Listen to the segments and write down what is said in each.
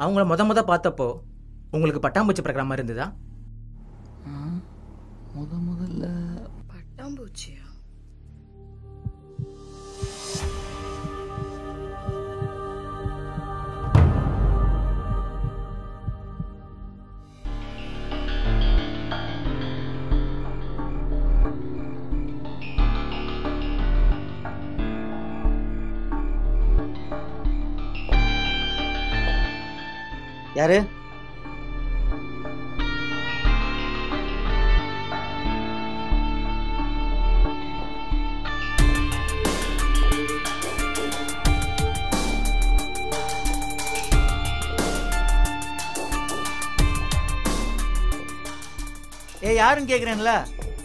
அவங்கள முத முத பார்த்தப்போ உங்களுக்கு பட்டாம்பூச்சி பறக்கிற மாதிரி இருந்ததா முத முதல்ல பட்டாம்பூச்சியா யாரு ஏய் யாருன்னு கேக்குறேன்ல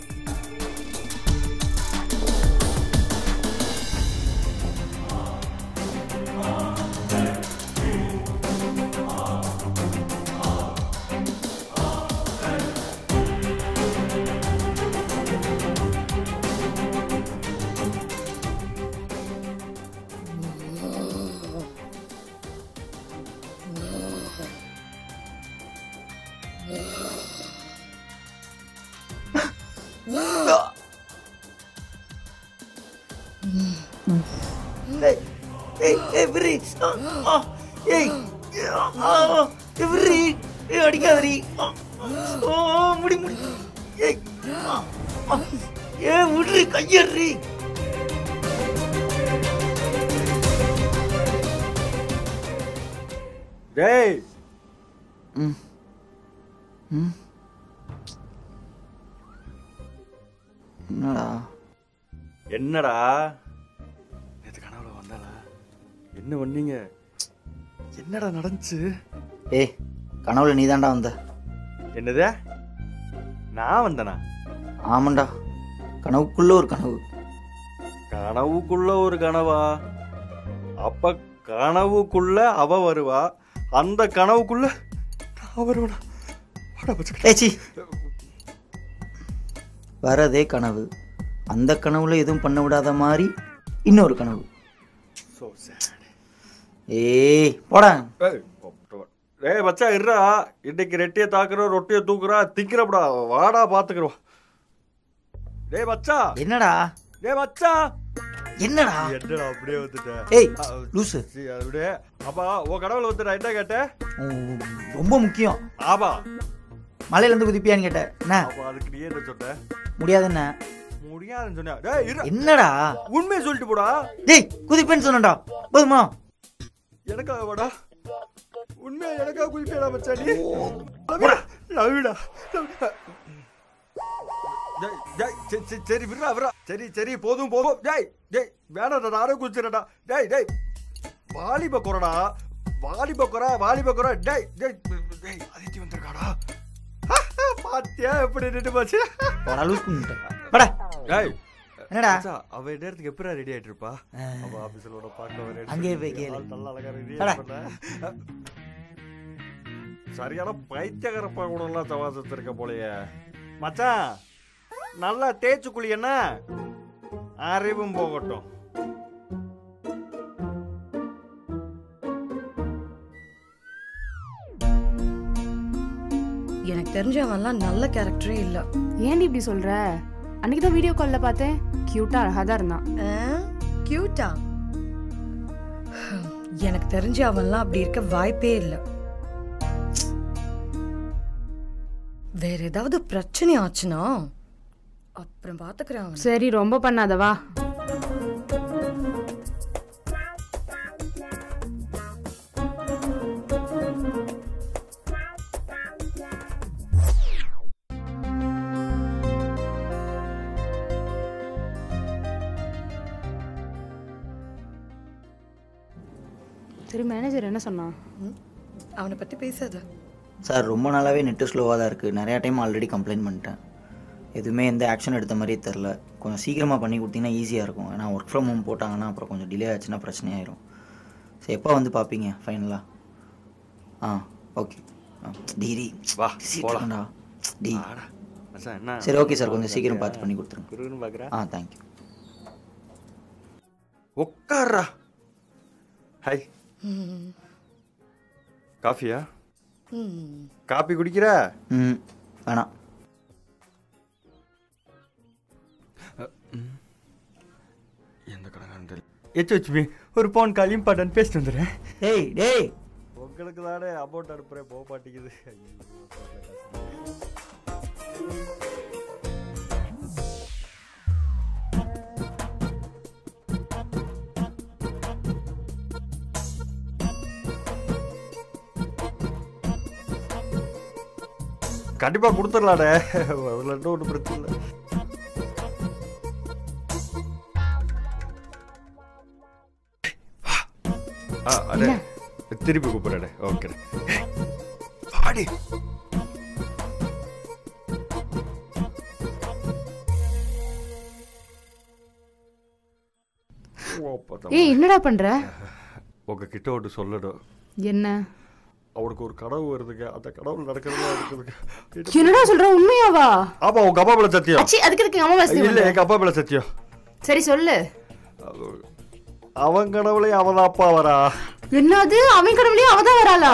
ஏய் ஏய் ஏய் விரி ஆ, ஆ, ஏய் ஆ, ஆ, ஏய், விரி ஏய் அடிக்காதடி ஆ, ஆ, முடி முடி ஏய் ஆ, ஆ, ஏய் விடுறி கையறி டேய் ம் ம் என்னடா என்னடா நேற்று கனவுல வந்தாளா என்ன பண்ணீங்க என்னடா நடந்துச்சு ஏய் கனவுல நீதான்டா வந்த என்னது நான் வந்தனா ஆமாண்டா கனவுக்குள்ள ஒரு கனவு கனவுக்குள்ள ஒரு கனவா அப்ப கனவுக்குள்ள அவ வருவா அந்த கனவுக்குள்ள நான் வருவேனா வாடா பச்சை ஏச்சி வரதே கனவு அந்த கனவுல எதுவும் பண்ண விடாத மாதிரி இன்னொரு கனவு So sad. ஏய் போடா ஏய், டேய் பச்சா இருடா இன்னைக்கு ரெட்டியை தாக்குறோம் ரொட்டியை தூக்குறா திங்கிறப்படா வாடா பாத்துக்கிறோம் டேய் பச்சா என்னடா டேய் பச்சா என்னடா என்னடா அப்படியே வந்துட்ட ஏய் ஆ, லூசு சீ, அப்படியே அப்பா உன் கடவுள் வந்துட்டா என்ன கேட்ட உம், ரொம்ப முக்கியம் ஆபா மலையில இருந்து குதிப்பியான்னு கேட்டேன் என்ன அப்ப அதுக்கு நீ என்ன சொன்ன முடியாதுன்ன முடியாதுன்னு சொன்ன டேய் இரு என்னடா உண்மையை சொல்லிட்டு போடா டேய் குதிப்பேன்னு சொன்னடா போதுமா எனக்காக வாடா உண்மையா எனக்காக குதிப்பேடா மச்சா நீ லவ்டா லவ்டா டேய் டேய் சரி, சரி, சரி விடுறா விடுறா சரி சரி போதும் போதும் டேய் டேய் வேணாடா நானே குதிச்சிடடா டேய் டேய் வாலிப குறடா வாலிப குற வாலிப குற டேய் டேய் டேய் அதித்தி வந்திருக்காடா பாத்தியா எப்படி நின்று போச்சு போடா லூஸ் பண்ணிட்டேன் போடா டேய் என்னடா மச்சா, அவ நேரத்துக்கு எப்படா ரெடி ஆயிட்டு இருப்பா அவ ஆபீஸ்ல உன பார்க்க வர அங்கேயே போய் கேளு. நல்லா அழகா ரெடி வாடா. பண்ண சரியான பைத்தியகரப்பா கூட எல்லாம் சவாசத்து இருக்க போலயே மச்சான் நல்லா தேய்ச்சு குளி என்ன அறிவும் போகட்டும் எனக்கு தெரிஞ்சவன்லாம் நல்ல கேரக்டரே இல்ல ஏன்டி இப்படி சொல்ற அன்னைக்கு தான் வீடியோ கால்ல பார்த்தேன் கியூட்டா அழகா தான் இருந்தான் கியூட்டா எனக்கு தெரிஞ்ச அவன்லாம் அப்படி இருக்க வாய்ப்பே இல்ல வேற ஏதாவது பிரச்சனை ஆச்சுன்னா அப்புறம் பாத்துக்கிறேன் அவனை. சரி ரொம்ப பண்ணாத வா சரி மேனேஜர் என்ன சொன்னான் ம்? அவனை பத்தி பேசாத சார் ரொம்ப நாளாகவே நெட்டு ஸ்லோவாக தான் இருக்குது நிறையா டைம் ஆல்ரெடி கம்ப்ளைண்ட் பண்ணிட்டேன் எதுவுமே எந்த ஆக்ஷன் எடுத்த மாதிரியே தெரில கொஞ்சம் சீக்கிரமாக பண்ணி கொடுத்தீங்கன்னா ஈஸியாக இருக்கும் ஏன்னா ஒர்க் ஃப்ரம் ஹோம் போட்டாங்கன்னா அப்புறம் கொஞ்சம் டிலே ஆச்சுன்னா பிரச்சனையாயிரும் சரி எப்போ வந்து பார்ப்பீங்க ஃபைனலாக ஆ ஓகே ஆ டீரி வா போலாம் போலாம்டா டி ஆடா மச்சான் என்ன சரி ஓகே சார் கொஞ்சம் சீக்கிரம் பார்த்து பண்ணி கொடுத்துருங்க குருன்னு பாக்குற ஆ தேங்க்யூ உட்கார்றா ஹை காஃபியா ம் காப்பி குடிக்கிற ம் வேணாம் எந்த கடைக்காரன் தெரியல எச்சு வச்சுமே ஒரு பவுன் காலியும் பாட்டன் பேசிட்டு வந்துடுறேன் டேய் டேய் உங்களுக்கு தானே அமௌண்ட் அனுப்புறேன் போக மாட்டேங்குது கண்டிப்பா கொடுத்துடலாடே வரலன்ட்டு ஒன்றும் பிரச்சனை இல்லை ஆ அடே திருப்பி கூப்பிடுறேன் ஓகே பாடி ஏய் என்னடா பண்ற உங்ககிட்ட ஒன்று சொல்லணும் என்ன அவனுக்கு ஒரு கனவு வருதுங்க அந்த கனவு நடக்கிறதா இருக்குதுங்க என்னடா சொல்ற உண்மையாவா ஆமா உங்க அப்பா மேல சத்தியம் அச்சி அதுக்கு இருக்கு அம்மா வாசி இல்ல எங்க அப்பா மேல சத்தியம் சரி சொல்லு அவன் கனவுலயே அவன் அப்பா வரா என்னது அவன் கடவுளையும் அவதான் வராளா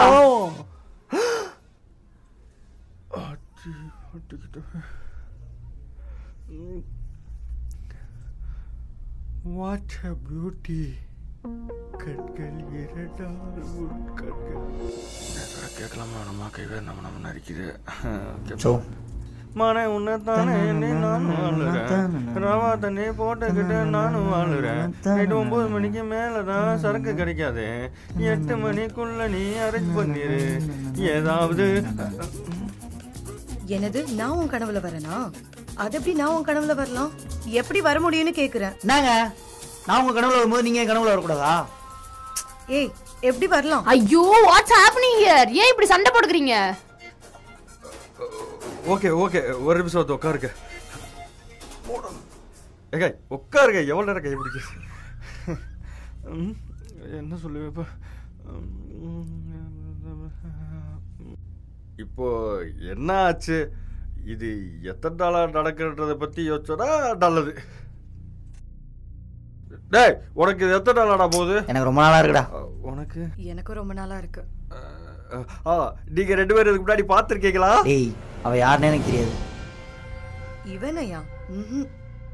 வாட் a பியூட்டி கண்கள் இரண்டால் உன் கண்கள் கேட்கலாமா நம்ம கைவே நம்ம நம்ம நடிக்குது ஸோ மனை உன்னைத்தானே எண்ணி நானும் வாழுறேன் ரவா தண்ணி போட்டுக்கிட்டு நானும் வாழுறேன் நைட்டு ஒன்பது மணிக்கு மேலதான் சரக்கு கிடைக்காது எட்டு மணிக்குள்ள நீ அரேஞ்ச் பண்ணிரு ஏதாவது என்னது நான் உன் கனவுல வரேனா அது எப்படி நான் உன் கனவுல வரலாம் எப்படி வர முடியும்னு கேக்குறேன் என்னங்க நான் உங்க கனவுல வரும்போது நீங்க என் கனவுல வரக்கூடாதா ஏய் எப்படி வரலாம் ஐயோ வாட்ஸ் ஹேப்பனிங் ஹியர் ஏன் இப்படி சண்டை போட்டுக்கிறீங்க ஓகே ஓகே ஒரு நிமிஷம் வந்து உட்காருங்க ஏங்க உட்காருங்க எவ்வளோ நேரம் கை பிடிக்க ம், என்ன சொல்லுவேன் இப்போ இப்போ என்ன ஆச்சு இது எத்தனை நாளா நடக்கிறத பத்தி யோசிச்சோன்னா நல்லது டேய் உனக்கு இது எத்தனை நாளாடா போகுது எனக்கு ரொம்ப நாளா இருக்குடா அஹ், உனக்கு எனக்கும் ரொம்ப நாளா இருக்கு அஹ், ஆ நீங்க ரெண்டு பேரும் இதுக்கு முன்னாடி பார்த்துருக்கீங்களா டேய் அவ யாருன்னு எனக்கு தெரியாது இவனையா ம்ஹும்.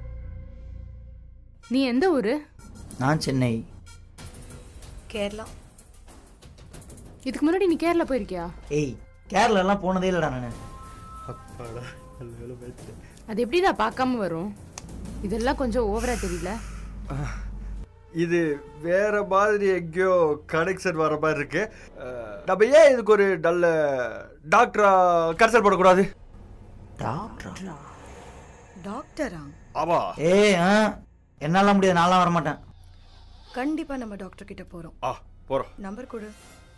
நீ எந்த ஊரு நான் சென்னை கேரளா இதுக்கு முன்னாடி நீ கேரளா போயிருக்கியா ஏய் கேரளா எல்லாம் போனதே இல்லடா நான் அப்பாடா நல்ல வேலை போயிடுச்சு. அது எப்படிடா பார்க்காம வரும் இதெல்லாம் கொஞ்சம் ஓவரா தெரியல இது வேற மாதிரி எங்கேயோ கனெக்ஷன் வர மாதிரி இருக்கு அஹ், நம்ம ஏன் இதுக்கு ஒரு நல்ல டாக்டரா கன்சல்ட் பண்ணக்கூடாது டாக்டரா டாக்டரா ஆமா ஏய் ஆ என்னால முடியாது நான்லாம் வர மாட்டேன் கண்டிப்பா நம்ம டாக்டர் கிட்ட போறோம் ஆ போறோம் நம்பர் கொடு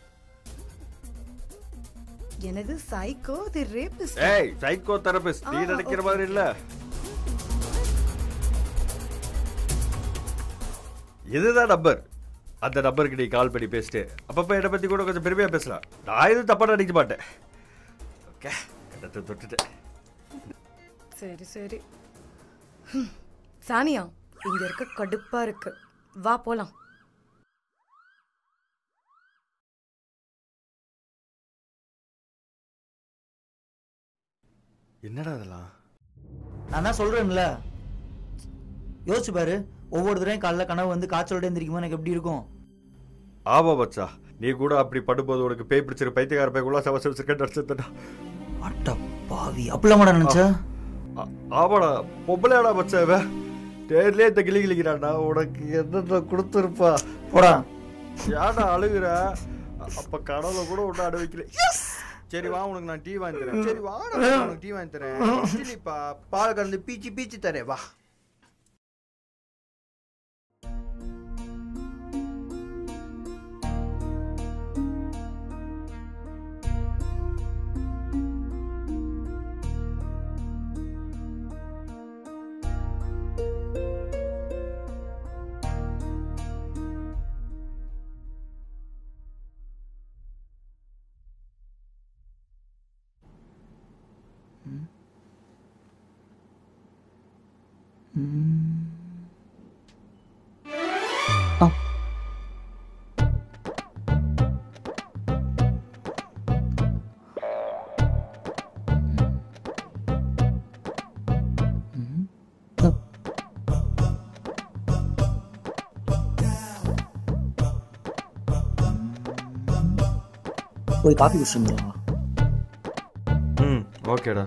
எனது சைக்கோ தி ரேபிஸ்ட் ஏய் சைக்கோ தெரபிஸ்ட் நீ ஆ, நினைக்கிற okay. மாதிரி இல்ல இதுதான் நம்பர் அந்த நம்பருக்கு நீ கால் பண்ணி பேசிட்டு அப்பப்போ என்னை பத்தி கூட கொஞ்சம் பெருமையா பேசலாம் நான் எதுவும் தப்பா நினைக்க மாட்டேன் ஓகே கட்டத்தை தொட்டுட்டேன் சரி சரி ஹம். சானியா இங்க இருக்க கடுப்பா இருக்கு வா போலாம் என்னடா அதெல்லாம் நான் தான் சொல்றேன்ல யோசிச்சு பாரு ஒவ்வொரு தடவையும் காலைல கனவு வந்து காய்ச்சலோட எந்திரிக்கும் எனக்கு எப்படி இருக்கும் ஆமா மச்சா நீ கூட அப்படி படும்போது உனக்கு பேய் பிடிச்சிரு பைத்தியக்கார பை கூட சவ சிக்கன் அடிச்சிருந்தா அட்ட பாவி அப்படிலாம் நினைச்சா ஆமாடா பொம்பளையாடா மச்சா இவன் தேர்லயே இந்த கிளி கிளிக்கிறான்டா உனக்கு என்னென்ன கொடுத்துருப்பா போடா ஏன்டா அழுகுற அப்ப கடவுளை கூட ஒன்றும் அட வைக்கல சரி வா உனக்கு நான் டீ வாங்கி தரேன் சரி வா நான் உனக்கு டீ வாங்கி தரேன் இட்லிப்பா பால் கலந்து பீச்சி பீச்சி தரேன் வா போய் காஃபி குடிச்சிட்டு வந்துடுவா ம் ஓகேடா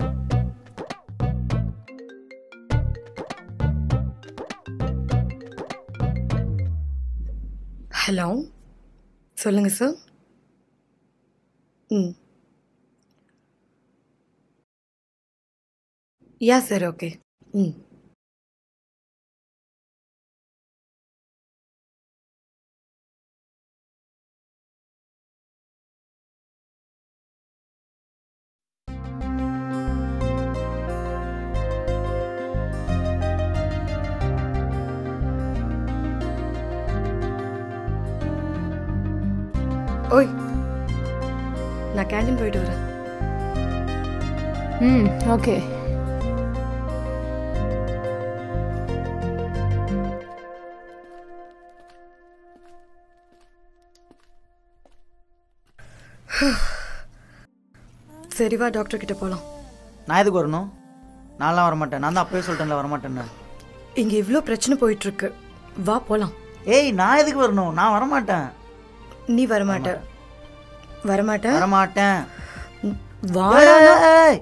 ஹலோ சொல்லுங்க சார் ம் யா சார் ஓகே ம் ஓய் நான் கேண்டீன் போயிட்டு வரேன் ம் ஓகே சரி வா டாக்டர் கிட்ட போகலாம் நான் எதுக்கு வரணும் நான்லாம் வரமாட்டேன் நான் தான் அப்பவே சொல்லிட்டேன்ல வரமாட்டேன்னு இங்கே இவ்வளோ பிரச்சனை போயிட்டு இருக்கு வா போகலாம் ஏய் நான் எதுக்கு வரணும் நான் வரமாட்டேன் நீ வரமாட்ட வரமாட்ட வரமாட்டேன் வாடா ஏய்,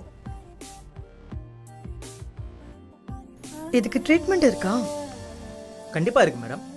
இதுக்கு ட்ரீட்மெண்ட் இருக்கா கண்டிப்பாக இருக்கு மேடம்